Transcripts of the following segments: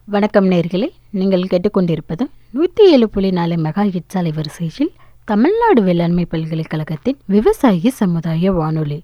வணக்கம் நேர்களே நீங்கள் கேட்டுக்கொண்டிருப்பது நூற்றி ஏழு புள்ளி நாலு மெகா ஹிட்ஸ் வரிசையில் தமிழ்நாடு வேளாண்மை பல்கலைக்கழகத்தின் விவசாயி சமுதாய வானொலி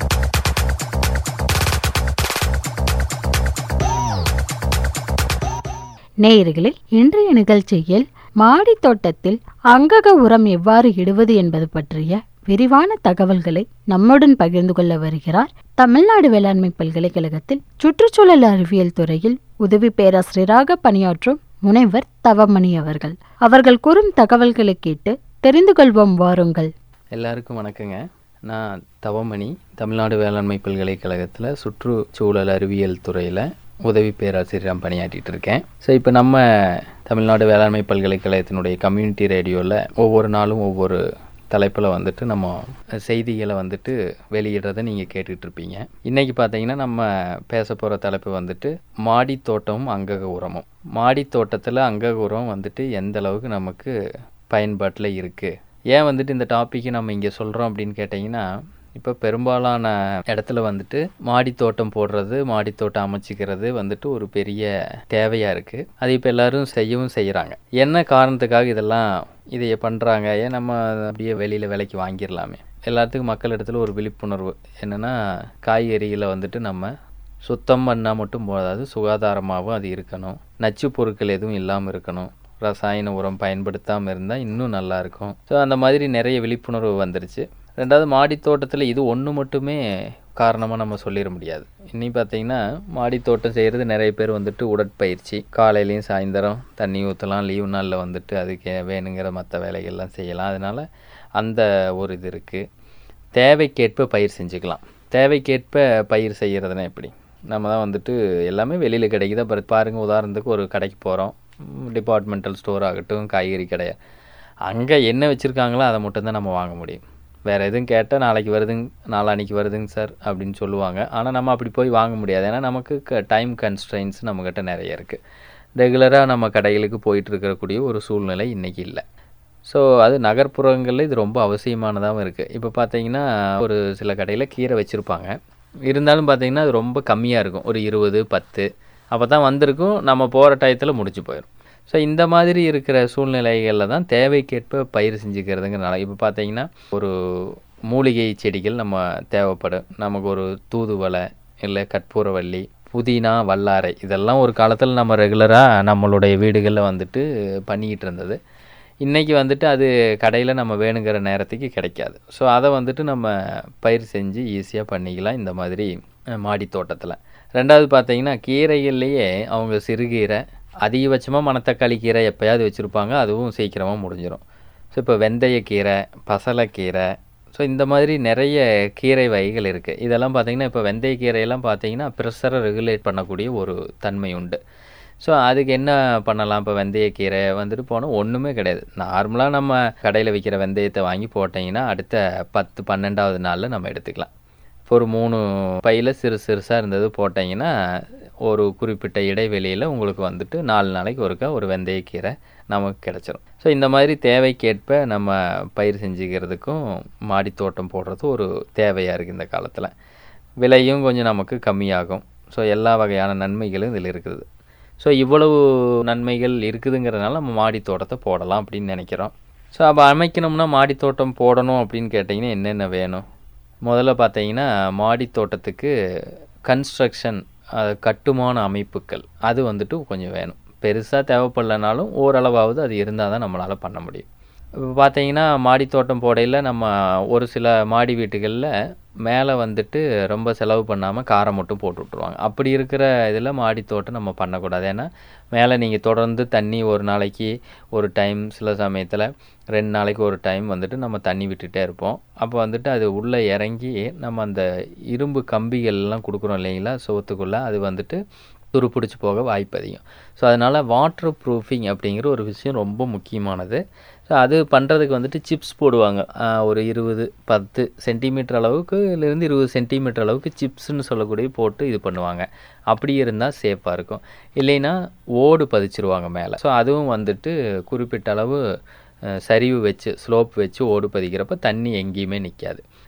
நேயர்களே இன்றைய நிகழ்ச்சியில் மாடி தோட்டத்தில் அங்கக உரம் எவ்வாறு இடுவது என்பது பற்றிய விரிவான தகவல்களை நம்முடன் பகிர்ந்து கொள்ள வருகிறார் தமிழ்நாடு வேளாண்மை பல்கலைக்கழகத்தில் சுற்றுச்சூழல் அறிவியல் துறையில் உதவி பேராசிரியராக பணியாற்றும் முனைவர் தவமணி அவர்கள் அவர்கள் கூறும் தகவல்களை கேட்டு தெரிந்து கொள்வோம் வாருங்கள் எல்லாருக்கும் வணக்கங்க நான் தவமணி தமிழ்நாடு வேளாண்மை பல்கலைக்கழகத்தில் சுற்றுச்சூழல் அறிவியல் துறையில் உதவி பேராசிரியராக பணியாற்றிட்டு இருக்கேன் ஸோ இப்போ நம்ம தமிழ்நாடு வேளாண்மை பல்கலைக்கழகத்தினுடைய கம்யூனிட்டி ரேடியோவில் ஒவ்வொரு நாளும் ஒவ்வொரு தலைப்பில் வந்துட்டு நம்ம செய்திகளை வந்துட்டு வெளியிடுறதை நீங்கள் கேட்டுட்டு இருப்பீங்க இன்றைக்கி பார்த்தீங்கன்னா நம்ம பேச போகிற தலைப்பு வந்துட்டு மாடி தோட்டமும் அங்கக உரமும் மாடி தோட்டத்தில் அங்கக உரம் வந்துட்டு எந்த அளவுக்கு நமக்கு பயன்பாட்டில் இருக்குது ஏன் வந்துட்டு இந்த டாப்பிக்கு நம்ம இங்கே சொல்கிறோம் அப்படின்னு கேட்டிங்கன்னா இப்போ பெரும்பாலான இடத்துல வந்துட்டு மாடி தோட்டம் போடுறது மாடி தோட்டம் அமைச்சிக்கிறது வந்துட்டு ஒரு பெரிய தேவையாக இருக்குது அது இப்போ எல்லாரும் செய்யவும் செய்கிறாங்க என்ன காரணத்துக்காக இதெல்லாம் இதை பண்ணுறாங்க ஏன் நம்ம அப்படியே வெளியில் விலைக்கு வாங்கிடலாமே எல்லாத்துக்கும் மக்கள் இடத்துல ஒரு விழிப்புணர்வு என்னென்னா காய்கறிகளை வந்துட்டு நம்ம சுத்தம் பண்ணால் மட்டும் போதாது சுகாதாரமாகவும் அது இருக்கணும் நச்சு பொருட்கள் எதுவும் இல்லாமல் இருக்கணும் ரசாயன உரம் பயன்படுத்தாமல் இருந்தால் இன்னும் நல்லாயிருக்கும் ஸோ அந்த மாதிரி நிறைய விழிப்புணர்வு வந்துருச்சு ரெண்டாவது மாடி தோட்டத்தில் இது ஒன்று மட்டுமே காரணமாக நம்ம சொல்லிட முடியாது இன்னி பார்த்தீங்கன்னா மாடி தோட்டம் செய்கிறது நிறைய பேர் வந்துட்டு உடற்பயிற்சி காலையிலையும் சாயந்தரம் தண்ணி ஊற்றலாம் லீவு நாளில் வந்துட்டு அதுக்கு வேணுங்கிற மற்ற வேலைகள்லாம் செய்யலாம் அதனால் அந்த ஒரு இது இருக்குது தேவைக்கேற்ப பயிர் செஞ்சுக்கலாம் தேவைக்கேற்ப பயிர் செய்கிறதுனா எப்படி நம்ம தான் வந்துட்டு எல்லாமே வெளியில் கிடைக்குது அப்புறம் பாருங்கள் உதாரணத்துக்கு ஒரு கடைக்கு போகிறோம் டிபார்ட்மெண்டல் ஸ்டோர் ஆகட்டும் காய்கறி கடை அங்கே என்ன வச்சுருக்காங்களோ அதை மட்டும்தான் நம்ம வாங்க முடியும் வேறு எதுவும் கேட்டால் நாளைக்கு வருதுங்க நாளான்னைக்கு வருதுங்க சார் அப்படின்னு சொல்லுவாங்க ஆனால் நம்ம அப்படி போய் வாங்க முடியாது ஏன்னா நமக்கு க டைம் கன்ஸ்ட்ரைன்ஸ் நம்மக்கிட்ட நிறைய இருக்குது ரெகுலராக நம்ம கடைகளுக்கு போயிட்டு இருக்கக்கூடிய ஒரு சூழ்நிலை இன்றைக்கி இல்லை ஸோ அது நகர்ப்புறங்களில் இது ரொம்ப அவசியமானதாகவும் இருக்குது இப்போ பார்த்தீங்கன்னா ஒரு சில கடையில் கீரை வச்சுருப்பாங்க இருந்தாலும் பார்த்தீங்கன்னா அது ரொம்ப கம்மியாக இருக்கும் ஒரு இருபது பத்து அப்போ தான் வந்திருக்கும் நம்ம போகிற டயத்தில் முடிச்சு போயிடும் ஸோ இந்த மாதிரி இருக்கிற சூழ்நிலைகளில் தான் தேவைக்கேற்ப பயிர் செஞ்சுக்கிறதுங்கிறனால இப்போ பார்த்தீங்கன்னா ஒரு மூலிகை செடிகள் நம்ம தேவைப்படும் நமக்கு ஒரு தூதுவளை இல்லை கற்பூரவள்ளி புதினா வல்லாரை இதெல்லாம் ஒரு காலத்தில் நம்ம ரெகுலராக நம்மளுடைய வீடுகளில் வந்துட்டு பண்ணிக்கிட்டு இருந்தது இன்றைக்கி வந்துட்டு அது கடையில் நம்ம வேணுங்கிற நேரத்துக்கு கிடைக்காது ஸோ அதை வந்துட்டு நம்ம பயிர் செஞ்சு ஈஸியாக பண்ணிக்கலாம் இந்த மாதிரி மாடி தோட்டத்தில் ரெண்டாவது பார்த்தீங்கன்னா கீரைகள்லேயே அவங்க சிறுகீரை அதிகபட்சமாக மணத்தக்காளி கீரை எப்போயாவது வச்சுருப்பாங்க அதுவும் சீக்கிரமாக முடிஞ்சிடும் ஸோ இப்போ வெந்தயக்கீரை பசலைக்கீரை ஸோ இந்த மாதிரி நிறைய கீரை வகைகள் இருக்குது இதெல்லாம் பார்த்திங்கன்னா இப்போ வெந்தயக்கீரையெல்லாம் பார்த்தீங்கன்னா ப்ரெஷரை ரெகுலேட் பண்ணக்கூடிய ஒரு தன்மை உண்டு ஸோ அதுக்கு என்ன பண்ணலாம் இப்போ வெந்தயக்கீரை வந்துட்டு போனால் ஒன்றுமே கிடையாது நார்மலாக நம்ம கடையில் விற்கிற வெந்தயத்தை வாங்கி போட்டிங்கன்னா அடுத்த பத்து பன்னெண்டாவது நாளில் நம்ம எடுத்துக்கலாம் இப்போ ஒரு மூணு பையில் சிறு சிறுசாக இருந்தது போட்டிங்கன்னா ஒரு குறிப்பிட்ட இடைவெளியில் உங்களுக்கு வந்துட்டு நாலு நாளைக்கு ஒருக்கா ஒரு வெந்தயக்கீரை நமக்கு கிடச்சிரும் ஸோ இந்த மாதிரி தேவைக்கேற்ப நம்ம பயிர் செஞ்சுக்கிறதுக்கும் மாடி தோட்டம் போடுறது ஒரு தேவையாக இருக்குது இந்த காலத்தில் விலையும் கொஞ்சம் நமக்கு கம்மியாகும் ஸோ எல்லா வகையான நன்மைகளும் இதில் இருக்குது ஸோ இவ்வளவு நன்மைகள் இருக்குதுங்கிறதுனால நம்ம மாடி தோட்டத்தை போடலாம் அப்படின்னு நினைக்கிறோம் ஸோ அப்போ அமைக்கணும்னா மாடி தோட்டம் போடணும் அப்படின்னு கேட்டிங்கன்னா என்னென்ன வேணும் முதல்ல பார்த்தீங்கன்னா மாடி தோட்டத்துக்கு கன்ஸ்ட்ரக்ஷன் கட்டுமான அமைப்புகள் அது வந்துட்டு கொஞ்சம் வேணும் பெருசாக தேவைப்படலனாலும் ஓரளவாவது அது இருந்தால் தான் நம்மளால் பண்ண முடியும் இப்போ பார்த்தீங்கன்னா மாடி தோட்டம் போடையில் நம்ம ஒரு சில மாடி வீட்டுகளில் மேலே வந்துட்டு ரொம்ப செலவு பண்ணாமல் காரை மட்டும் போட்டு விட்ருவாங்க அப்படி இருக்கிற இதில் மாடி தோட்டம் நம்ம பண்ணக்கூடாது ஏன்னா மேலே நீங்கள் தொடர்ந்து தண்ணி ஒரு நாளைக்கு ஒரு டைம் சில சமயத்தில் ரெண்டு நாளைக்கு ஒரு டைம் வந்துட்டு நம்ம தண்ணி விட்டுகிட்டே இருப்போம் அப்போ வந்துட்டு அது உள்ளே இறங்கி நம்ம அந்த இரும்பு கம்பிகள்லாம் கொடுக்குறோம் இல்லைங்களா சுவத்துக்குள்ளே அது வந்துட்டு துருப்பிடிச்சு போக வாய்ப்பு அதிகம் ஸோ அதனால் வாட்டர் ப்ரூஃபிங் அப்படிங்கிற ஒரு விஷயம் ரொம்ப முக்கியமானது ஸோ அது பண்ணுறதுக்கு வந்துட்டு சிப்ஸ் போடுவாங்க ஒரு இருபது பத்து சென்டிமீட்டர் அளவுக்கு இருந்து இருபது சென்டிமீட்டர் அளவுக்கு சிப்ஸ்னு சொல்லக்கூடிய போட்டு இது பண்ணுவாங்க அப்படி இருந்தால் சேஃபாக இருக்கும் இல்லைன்னா ஓடு பதிச்சிருவாங்க மேலே ஸோ அதுவும் வந்துட்டு குறிப்பிட்ட அளவு சரிவு வச்சு ஸ்லோப் வச்சு ஓடு பதிக்கிறப்ப தண்ணி எங்கேயுமே நிற்காது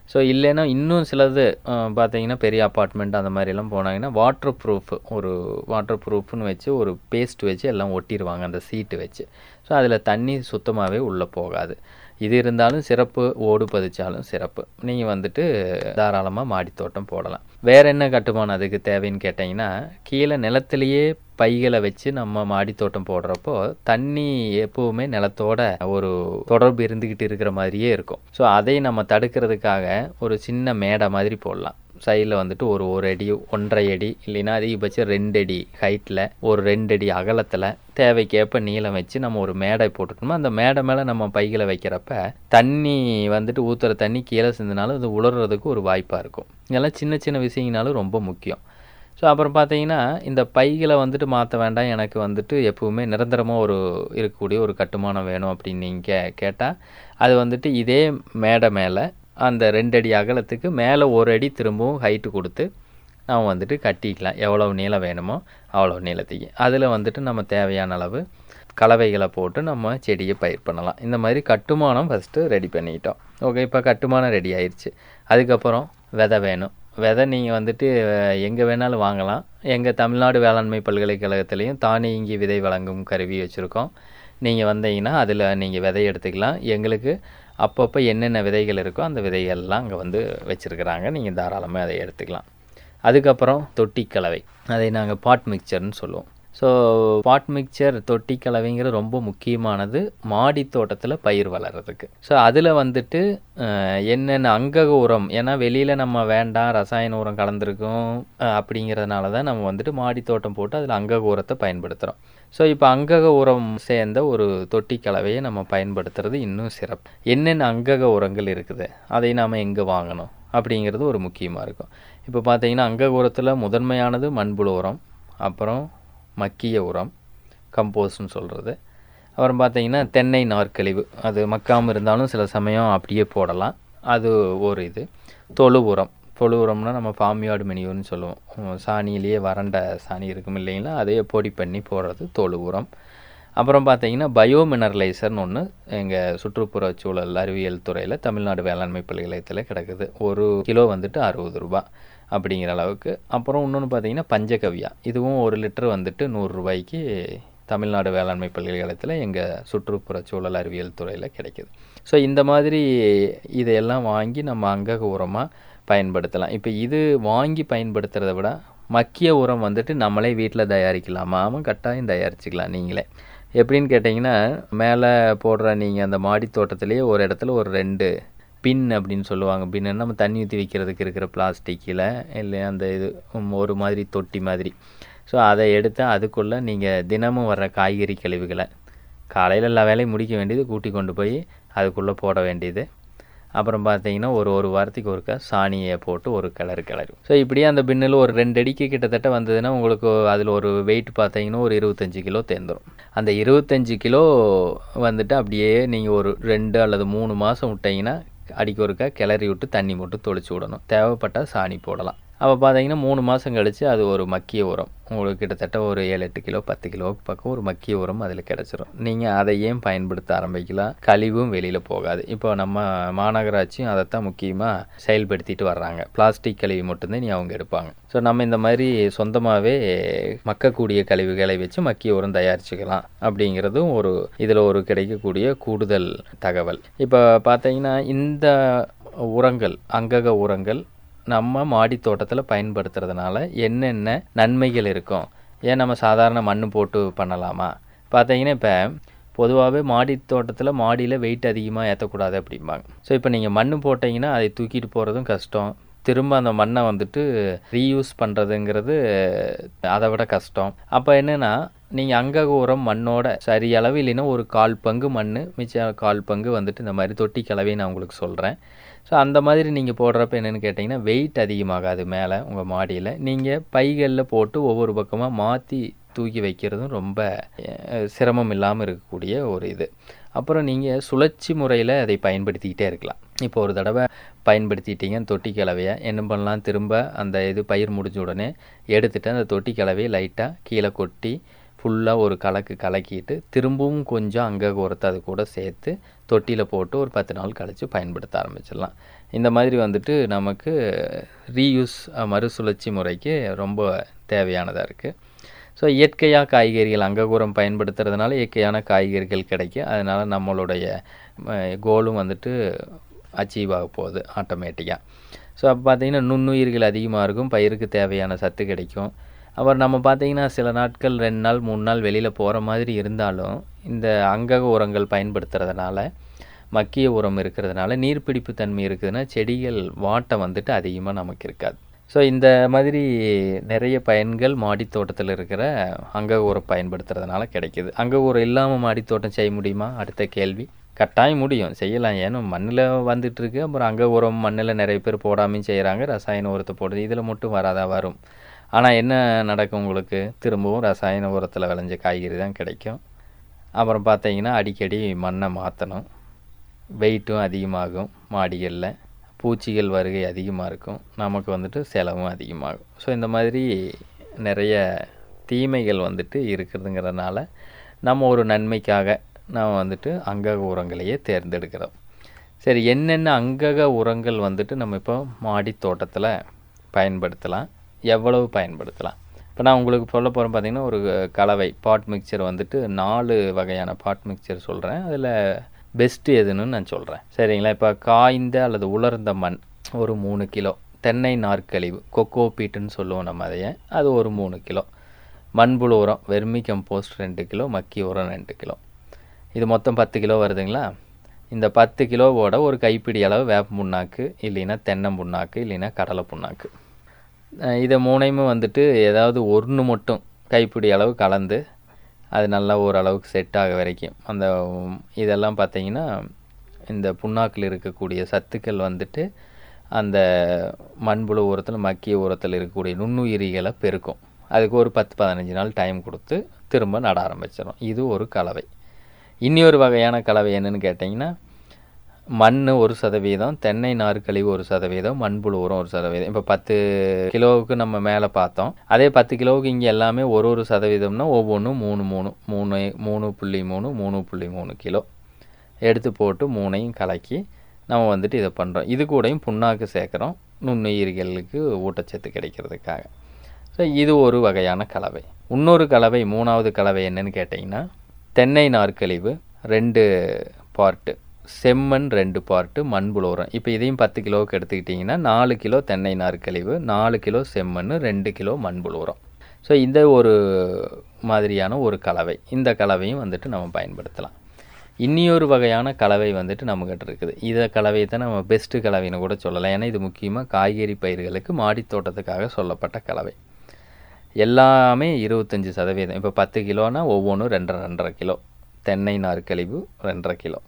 ஸோ இல்லைன்னா இன்னும் சிலது அஹ், பார்த்தீங்கன்னா பெரிய அப்பார்ட்மெண்ட் அந்த மாதிரிலாம் போனாங்கன்னா வாட்டர் ப்ரூஃப் ஒரு வாட்டர் ப்ரூஃப்னு வச்சு ஒரு பேஸ்ட் வச்சு எல்லாம் ஒட்டிடுவாங்க அந்த சீட்டு வச்சு ஸோ அதில் தண்ணி சுத்தமாகவே உள்ளே போகாது இது இருந்தாலும் சிறப்பு ஓடு பதிச்சாலும் சிறப்பு நீங்கள் வந்துட்டு தாராளமாக மாடித்தோட்டம் போடலாம் வேற என்ன கட்டுமானம் அதுக்கு தேவைன்னு கேட்டிங்கன்னா கீழே நிலத்திலேயே பைகளை வச்சு நம்ம மாடித்தோட்டம் போடுறப்போ தண்ணி எப்பவுமே நிலத்தோட ஒரு தொடர்பு இருந்துக்கிட்டு இருக்கிற மாதிரியே இருக்கும் ஸோ அதை நம்ம தடுக்கிறதுக்காக ஒரு சின்ன மேடை மாதிரி போடலாம் சைடில் வந்துட்டு ஒரு ஒரு அடி ஒன்றரை அடி இல்லைன்னா அதிகபட்சம் ரெண்டு அடி ஹைட்டில் ஒரு ரெண்டு அடி அகலத்தில் தேவைக்கேற்ப நீளம் வச்சு நம்ம ஒரு மேடை போட்டுக்கணுமோ அந்த மேடை மேலே நம்ம பைகளை வைக்கிறப்ப தண்ணி வந்துட்டு ஊற்றுற தண்ணி கீழே சிந்தினாலும் அது உலர்றதுக்கு ஒரு வாய்ப்பாக இருக்கும் இதெல்லாம் சின்ன சின்ன விஷயங்கனாலும் ரொம்ப முக்கியம் ஸோ அப்புறம் பார்த்தீங்கன்னா இந்த பைகளை வந்துட்டு மாற்ற வேண்டாம் எனக்கு வந்துட்டு எப்பவுமே நிரந்தரமாக ஒரு இருக்கக்கூடிய ஒரு கட்டுமானம் வேணும் அப்படின்னு நீங்கள் கே கேட்டால் அது வந்துட்டு இதே மேடை மேலே அந்த ரெண்டு அடி அகலத்துக்கு மேலே ஒரு அடி திரும்பவும் ஹைட்டு கொடுத்து நம்ம வந்துட்டு கட்டிக்கலாம் எவ்வளவு நீளம் வேணுமோ அவ்வளோ நீளத்துக்கு அதில் வந்துட்டு நம்ம தேவையான அளவு கலவைகளை போட்டு நம்ம செடியை பயிர் பண்ணலாம் இந்த மாதிரி கட்டுமானம் ஃபஸ்ட்டு ரெடி பண்ணிக்கிட்டோம் ஓகே இப்போ கட்டுமானம் ரெடி ஆயிடுச்சு அதுக்கப்புறம் விதை வேணும் விதை நீங்கள் வந்துட்டு எங்கே வேணாலும் வாங்கலாம் எங்கள் தமிழ்நாடு வேளாண்மை பல்கலைக்கழகத்துலேயும் தானியங்கி விதை வழங்கும் கருவி வச்சுருக்கோம் நீங்கள் வந்தீங்கன்னா அதில் நீங்கள் விதை எடுத்துக்கலாம் எங்களுக்கு அப்பப்போ என்னென்ன விதைகள் இருக்கோ அந்த விதைகள்லாம் அங்கே வந்து வச்சுருக்குறாங்க நீங்கள் தாராளமாக அதை எடுத்துக்கலாம் அதுக்கப்புறம் தொட்டி கலவை அதை நாங்கள் பாட் மிக்சர்னு சொல்லுவோம் ஸோ பாட் மிக்சர் தொட்டி கலவைங்கிறது ரொம்ப முக்கியமானது மாடி தோட்டத்தில் பயிர் வளர்கிறதுக்கு ஸோ அதில் வந்துட்டு அஹ், என்னென்ன அங்கக உரம் ஏன்னா வெளியில் நம்ம வேண்டாம் ரசாயன உரம் கலந்துருக்கும் அஹ், அப்படிங்கிறதுனால தான் நம்ம வந்துட்டு மாடி தோட்டம் போட்டு அதில் அங்கக உரத்தை பயன்படுத்துகிறோம் ஸோ இப்போ அங்கக உரம் சேர்ந்த ஒரு தொட்டி கலவையை நம்ம பயன்படுத்துறது இன்னும் சிறப்பு என்னென்ன அங்கக உரங்கள் இருக்குது அதை நாம் எங்கே வாங்கணும் அப்படிங்கிறது ஒரு முக்கியமாக இருக்கும் இப்போ பார்த்தீங்கன்னா அங்கக உரத்தில் முதன்மையானது மண்புழு உரம் அப்புறம் மக்கிய உரம் கம்போஸ்ட்னு சொல்கிறது அப்புறம் பார்த்தீங்கன்னா தென்னை நார்க்கழிவு அது மக்காமல் இருந்தாலும் சில சமயம் அப்படியே போடலாம் அது ஒரு இது தொழு உரம் தொழு உரம்னா நம்ம ஃபார்ம்யார்டு மெனியூர்னு சொல்லுவோம் உம், சாணியிலேயே வறண்ட சாணி இருக்கும் இல்லைங்களா அதையே பொடி பண்ணி போடுறது தொழு உரம் அப்புறம் பார்த்தீங்கன்னா பயோ மினரலைசர்னு ஒன்று எங்கள் சுற்றுப்புற சூழல் அறிவியல் துறையில் தமிழ்நாடு வேளாண்மை பல்கலைக்கழகத்தில் கிடக்குது ஒரு கிலோ வந்துட்டு அறுபது ரூபா அப்படிங்கிற அளவுக்கு அப்புறம் இன்னொன்று பார்த்தீங்கன்னா பஞ்சகவ்யா இதுவும் ஒரு லிட்டர் வந்துட்டு நூறுரூபாய்க்கு தமிழ்நாடு வேளாண்மை பல்கலைக்கழகத்தில் எங்கள் சுற்றுப்புற சூழல் அறிவியல் துறையில் கிடைக்குது ஸோ இந்த மாதிரி இதையெல்லாம் வாங்கி நம்ம அங்கக உரமாக பயன்படுத்தலாம் இப்போ இது வாங்கி பயன்படுத்துறதை விட மக்கிய உரம் வந்துட்டு நம்மளே வீட்டில் தயாரிக்கலாமா ஆமாம் கட்டாயம் தயாரிச்சுக்கலாம் நீங்களே எப்படின்னு கேட்டிங்கன்னா மேலே போடுற நீங்கள் அந்த மாடி தோட்டத்திலேயே ஒரு இடத்துல ஒரு ரெண்டு பின் அப்படின்னு சொல்லுவாங்க பின்னு நம்ம தண்ணி ஊற்றி வைக்கிறதுக்கு இருக்கிற பிளாஸ்டிக்கில் இல்லை அந்த இது உம், ஒரு மாதிரி தொட்டி மாதிரி ஸோ அதை எடுத்து அதுக்குள்ளே நீங்கள் தினமும் வர்ற காய்கறி கழிவுகளை காலையில் எல்லா வேலையும் முடிக்க வேண்டியது கூட்டி கொண்டு போய் அதுக்குள்ளே போட வேண்டியது அப்புறம் பார்த்தீங்கன்னா ஒரு ஒரு வாரத்துக்கு ஒருக்கா சாணியை போட்டு ஒரு கிளறு கிளறு ஸோ இப்படியே அந்த பின்னில் ஒரு ரெண்டு அடிக்கு கிட்டத்தட்ட வந்ததுன்னா உங்களுக்கு அதில் ஒரு வெயிட் பார்த்தீங்கன்னா ஒரு இருபத்தஞ்சி கிலோ தேர்ந்துடும் அந்த இருபத்தஞ்சி கிலோ வந்துட்டு அப்படியே நீங்கள் ஒரு ரெண்டு அல்லது மூணு மாதம் விட்டீங்கன்னா அடிக்க ஒருக்கா கிளறி விட்டு தண்ணி மட்டும் தொளிச்சு விடணும் தேவைப்பட்டால் சாணி போடலாம் அப்போ பார்த்தீங்கன்னா மூணு மாதம் கழித்து அது ஒரு மக்கிய உரம் உங்களுக்கு கிட்டத்தட்ட ஒரு ஏழு எட்டு கிலோ பத்து கிலோவுக்கு பக்கம் ஒரு மக்கிய உரம் அதில் கிடச்சிரும் நீங்கள் அதை ஏன் பயன்படுத்த ஆரம்பிக்கலாம் கழிவும் வெளியில் போகாது இப்போ நம்ம மாநகராட்சியும் அதைத்தான் முக்கியமாக செயல்படுத்திட்டு வர்றாங்க பிளாஸ்டிக் கழிவு மட்டும்தான் நீ அவங்க எடுப்பாங்க ஸோ நம்ம இந்த மாதிரி சொந்தமாகவே மக்கக்கூடிய கழிவுகளை வச்சு மக்கிய உரம் தயாரிச்சுக்கலாம் அப்படிங்கிறதும் ஒரு இதில் ஒரு கிடைக்கக்கூடிய கூடுதல் தகவல் இப்போ பார்த்தீங்கன்னா இந்த உரங்கள் அங்கக உரங்கள் நம்ம மாடி தோட்டத்தில் பயன்படுத்துறதுனால என்னென்ன நன்மைகள் இருக்கும் ஏன் நம்ம சாதாரண மண் போட்டு பண்ணலாமா பார்த்தீங்கன்னா இப்போ பொதுவாகவே மாடி தோட்டத்தில் மாடியில் வெயிட் அதிகமாக ஏற்றக்கூடாது அப்படிம்பாங்க ஸோ இப்போ நீங்கள் மண் போட்டிங்கன்னா அதை தூக்கிட்டு போகிறதும் கஷ்டம் திரும்ப அந்த மண்ணை வந்துட்டு ரீயூஸ் பண்ணுறதுங்கிறது அதை விட கஷ்டம் அப்போ என்னென்னா நீங்கள் அங்கக உரம் மண்ணோட சரி அளவு இல்லைன்னா ஒரு கால் பங்கு மண் மிச்சம் கால் பங்கு வந்துட்டு இந்த மாதிரி தொட்டி கலவை நான் உங்களுக்கு சொல்கிறேன் ஸோ அந்த மாதிரி நீங்கள் போடுறப்ப என்னென்னு கேட்டிங்கன்னா வெயிட் அதிகமாகாது மேலே உங்கள் மாடியில் நீங்கள் பைகளில் போட்டு ஒவ்வொரு பக்கமாக மாற்றி தூக்கி வைக்கிறதும் ரொம்ப அஹ், சிரமம் இல்லாமல் இருக்கக்கூடிய ஒரு இது அப்புறம் நீங்கள் சுழற்சி முறையில் அதை பயன்படுத்திக்கிட்டே இருக்கலாம் இப்போ ஒரு தடவை பயன்படுத்திட்டீங்க தொட்டி கலவையை என்ன பண்ணலாம் திரும்ப அந்த இது பயிர் முடிஞ்ச உடனே எடுத்துட்டு அந்த தொட்டி கலவையை லைட்டாக கீழே கொட்டி ஃபுல்லாக ஒரு கலக்கு கலக்கிட்டு திரும்பவும் கொஞ்சம் அங்கக உரத்தை அது கூட சேர்த்து தொட்டியில் போட்டு ஒரு பத்து நாள் கழித்து பயன்படுத்த ஆரம்பிச்சிடலாம் இந்த மாதிரி வந்துட்டு நமக்கு ரீயூஸ் மறுசுழற்சி முறைக்கு ரொம்ப தேவையானதாக இருக்குது ஸோ இயற்கையாக காய்கறிகள் அங்ககூரம் பயன்படுத்துறதுனால இயற்கையான காய்கறிகள் கிடைக்கும் அதனால் நம்மளுடைய கோலும் வந்துட்டு அச்சீவ் ஆக போகுது ஆட்டோமேட்டிக்காக ஸோ அப்போ பார்த்திங்கன்னா நுண்ணுயிர்கள் அதிகமாக இருக்கும் பயிருக்கு தேவையான சத்து கிடைக்கும் அப்புறம் நம்ம பார்த்திங்கன்னா சில நாட்கள் ரெண்டு நாள் மூணு நாள் வெளியில் போகிற மாதிரி இருந்தாலும் இந்த அங்கக உரங்கள் பயன்படுத்துறதுனால மக்கிய உரம் இருக்கிறதுனால நீர்ப்பிடிப்பு தன்மை இருக்குதுன்னா செடிகள் வாட்டம் வந்துட்டு அதிகமாக நமக்கு இருக்காது ஸோ இந்த மாதிரி நிறைய பயன்கள் மாடித்தோட்டத்தில் இருக்கிற அங்கக உரம் பயன்படுத்துறதுனால கிடைக்கிது அங்கக உரம் இல்லாமல் மாடித்தோட்டம் செய்ய முடியுமா அடுத்த கேள்வி கட்டாயம் முடியும் செய்யலாம் ஏன்னா மண்ணில் வந்துட்டுருக்கு அப்புறம் அங்கே உரம் மண்ணில் நிறைய பேர் போடாமையும் செய்கிறாங்க ரசாயன உரத்தை போடுறது இதில் மட்டும் வராதா வரும் ஆனால் என்ன நடக்கும் உங்களுக்கு திரும்பவும் ரசாயன உரத்தில் விளைஞ்ச காய்கறி தான் கிடைக்கும் அப்புறம் பார்த்தீங்கன்னா அடிக்கடி மண்ணை மாற்றணும் வெயிட்டும் அதிகமாகும் மாடிகளில் பூச்சிகள் வருகை அதிகமாக இருக்கும் நமக்கு வந்துட்டு செலவும் அதிகமாகும் ஸோ இந்த மாதிரி நிறைய தீமைகள் வந்துட்டு இருக்கிறதுங்கிறதுனால நம்ம ஒரு நன்மைக்காக நாம் வந்துட்டு அங்கக உரங்களையே தேர்ந்தெடுக்கிறோம் சரி என்னென்ன அங்கக உரங்கள் வந்துட்டு நம்ம இப்போ மாடி தோட்டத்தில் பயன்படுத்தலாம் எவ்வளவு பயன்படுத்தலாம் இப்போ நான் உங்களுக்கு சொல்ல போகிறேன் பார்த்தீங்கன்னா ஒரு கலவை பாட் மிக்சர் வந்துட்டு நாலு வகையான பாட் மிக்சர் சொல்கிறேன் அதில் பெஸ்ட்டு எதுன்னு நான் சொல்கிறேன் சரிங்களா இப்போ காய்ந்த அல்லது உலர்ந்த மண் ஒரு மூணு கிலோ தென்னை நார்க்கழிவு கொக்கோ பீட்டுன்னு சொல்லுவோம் நம்ம அதையே அது ஒரு மூணு கிலோ மண்புழு உரம் வெர்மி கம்போஸ்ட் ரெண்டு கிலோ மக்கி உரம் ரெண்டு கிலோ இது மொத்தம் பத்து கிலோ வருதுங்களா இந்த பத்து கிலோவோட ஒரு கைப்பிடி அளவு வேப்ப புண்ணாக்கு இல்லைன்னா தென்னை புண்ணாக்கு இல்லைன்னா கடலை புண்ணாக்கு இதை மூணையுமே வந்துட்டு ஏதாவது ஒன்று மட்டும் கைப்பிடி அளவு கலந்து அது நல்லா ஓரளவுக்கு செட் ஆக வரைக்கும் அந்த இதெல்லாம் பார்த்தீங்கன்னா இந்த புண்ணாக்கில் இருக்கக்கூடிய சத்துக்கள் வந்துட்டு அந்த மண்புழு உரத்தில் மக்கிய உரத்தில் இருக்கக்கூடிய நுண்ணுயிரிகளை பெருக்கும் அதுக்கு ஒரு பத்து பதினஞ்சு நாள் டைம் கொடுத்து திரும்ப நட ஆரம்பிச்சிடும் இது ஒரு கலவை இன்னொரு வகையான கலவை என்னென்னு கேட்டிங்கன்னா மண் ஒரு சதவீதம் தென்னை நார் கழிவு ஒரு சதவீதம் மண்புழு உரம் ஒரு சதவீதம் இப்போ பத்து கிலோவுக்கு நம்ம மேலே பார்த்தோம் அதே பத்து கிலோவுக்கு இங்கே எல்லாமே ஒரு ஒரு சதவீதம்னா ஒவ்வொன்றும் மூணு மூணு மூணு மூணு புள்ளி மூணு மூணு புள்ளி மூணு கிலோ எடுத்து போட்டு மூணையும் கலக்கி நம்ம வந்துட்டு இதை பண்ணுறோம் இது கூடயும் புண்ணாக்கு சேர்க்குறோம் நுண்ணுயிர்களுக்கு ஊட்டச்சத்து கிடைக்கிறதுக்காக ஸோ இது ஒரு வகையான கலவை இன்னொரு கலவை மூணாவது கலவை என்னன்னு கேட்டிங்கன்னா தென்னை நார்க்கழிவு ரெண்டு பார்ட்டு செம்மண் ரெண்டு பார்ட்டு மண்புழு உரம் இப்போ இதையும் பத்து கிலோவுக்கு எடுத்துக்கிட்டிங்கன்னா நாலு கிலோ தென்னை நார்க்கழிவு நாலு கிலோ செம்மண் ரெண்டு கிலோ மண்புழு உரம் ஸோ இந்த ஒரு மாதிரியான ஒரு கலவை இந்த கலவையும் வந்துட்டு நம்ம பயன்படுத்தலாம் இன்னியொரு வகையான கலவை வந்துட்டு நம்மக்கிட்ட இருக்குது இதை கலவையை தான் நம்ம பெஸ்ட்டு கலவைன்னு கூட சொல்லலாம் ஏன்னா இது முக்கியமாக காய்கறி பயிர்களுக்கு மாடித் தோட்டத்துக்காக சொல்லப்பட்ட கலவை எல்லாமே இருபத்தஞ்சி சதவீதம் இப்போ பத்து கிலோனா ஒவ்வொன்றும் ரெண்டரை ரெண்டரை கிலோ தென்னை நார்க்கழிவு ரெண்டரை கிலோ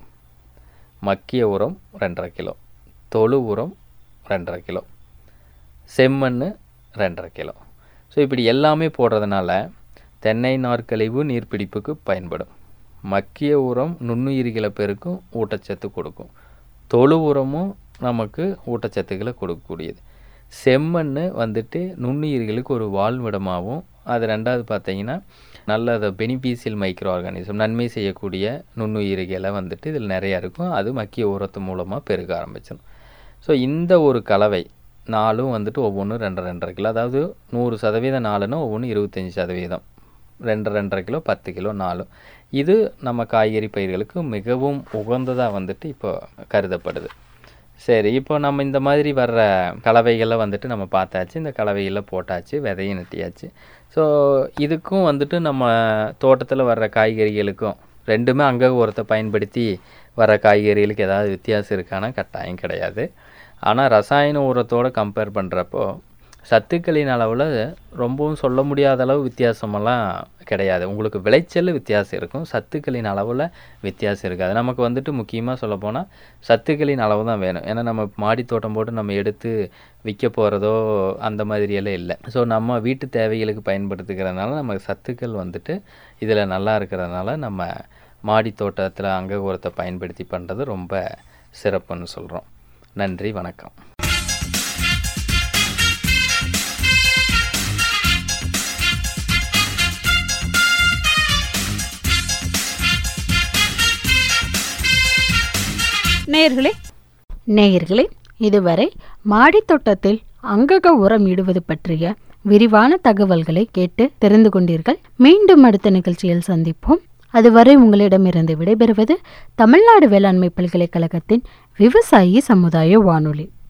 மக்கிய உரம் ரெண்டரை கிலோ தொழு உரம் ரெண்டரை கிலோ செம்மண் ரெண்டரை கிலோ ஸோ இப்படி எல்லாமே போடுறதுனால தென்னை நார்க்கழிவு நீர்ப்பிடிப்புக்கு பயன்படும் மக்கிய உரம் நுண்ணுயிரிகளை பெருக்கும் ஊட்டச்சத்து கொடுக்கும் தொழு உரமும் நமக்கு ஊட்டச்சத்துக்களை கொடுக்கக்கூடியது செம்மண் வந்துட்டு நுண்ணுயிர்களுக்கு ஒரு வாழ்விடமாகவும் அது ரெண்டாவது பார்த்தீங்கன்னா நல்ல அதை பெனிஃபிஷியல் மைக்ரோ ஆர்கானிசம் நன்மை செய்யக்கூடிய நுண்ணுயிரிகளை வந்துட்டு இதில் நிறையா இருக்கும் அது மக்கிய உரத்து மூலமாக பெருக ஆரம்பிச்சிடும் ஸோ இந்த ஒரு கலவை நாலும் வந்துட்டு ஒவ்வொன்றும் ரெண்டரை ரெண்டரை கிலோ அதாவது நூறு சதவீதம் நாலுன்னா ஒவ்வொன்றும் இருபத்தஞ்சி சதவீதம் ரெண்டரை ரெண்டரை கிலோ பத்து கிலோ நாலும் இது நம்ம காய்கறி பயிர்களுக்கு மிகவும் உகந்ததாக வந்துட்டு இப்போ கருதப்படுது சரி இப்போ நம்ம இந்த மாதிரி வர்ற கலவைகளை வந்துட்டு நம்ம பார்த்தாச்சு இந்த கலவையில் போட்டாச்சு விதையும் நட்டியாச்சு ஸோ இதுக்கும் வந்துட்டு நம்ம தோட்டத்தில் வர்ற காய்கறிகளுக்கும் ரெண்டுமே அங்கே உரத்தை பயன்படுத்தி வர காய்கறிகளுக்கு ஏதாவது வித்தியாசம் இருக்கானா கட்டாயம் கிடையாது ஆனால் ரசாயன உரத்தோடு கம்பேர் பண்ணுறப்போ சத்துக்களின் அளவில் ரொம்பவும் சொல்ல முடியாத அளவு வித்தியாசமெல்லாம் கிடையாது உங்களுக்கு விளைச்சல் வித்தியாசம் இருக்கும் சத்துக்களின் அளவில் வித்தியாசம் இருக்காது நமக்கு வந்துட்டு முக்கியமாக சொல்லப்போனால் சத்துக்களின் அளவு தான் வேணும் ஏன்னா நம்ம மாடி தோட்டம் போட்டு நம்ம எடுத்து விற்க போகிறதோ அந்த மாதிரியெல்லாம் இல்லை ஸோ நம்ம வீட்டு தேவைகளுக்கு பயன்படுத்திக்கிறதுனால நமக்கு சத்துக்கள் வந்துட்டு இதில் நல்லா இருக்கிறதுனால நம்ம மாடி தோட்டத்தில் அங்க உரத்தை பயன்படுத்தி பண்ணுறது ரொம்ப சிறப்புன்னு சொல்கிறோம் நன்றி வணக்கம் நேயர்களே நேயர்களே இதுவரை மாடித் தோட்டத்தில் அங்கக உரம் இடுவது பற்றிய விரிவான தகவல்களை கேட்டு தெரிந்து கொண்டீர்கள் மீண்டும் அடுத்த நிகழ்ச்சியில் சந்திப்போம் அதுவரை உங்களிடமிருந்து விடைபெறுவது தமிழ்நாடு வேளாண்மை பல்கலைக்கழகத்தின் விவசாயி சமுதாய வானொலி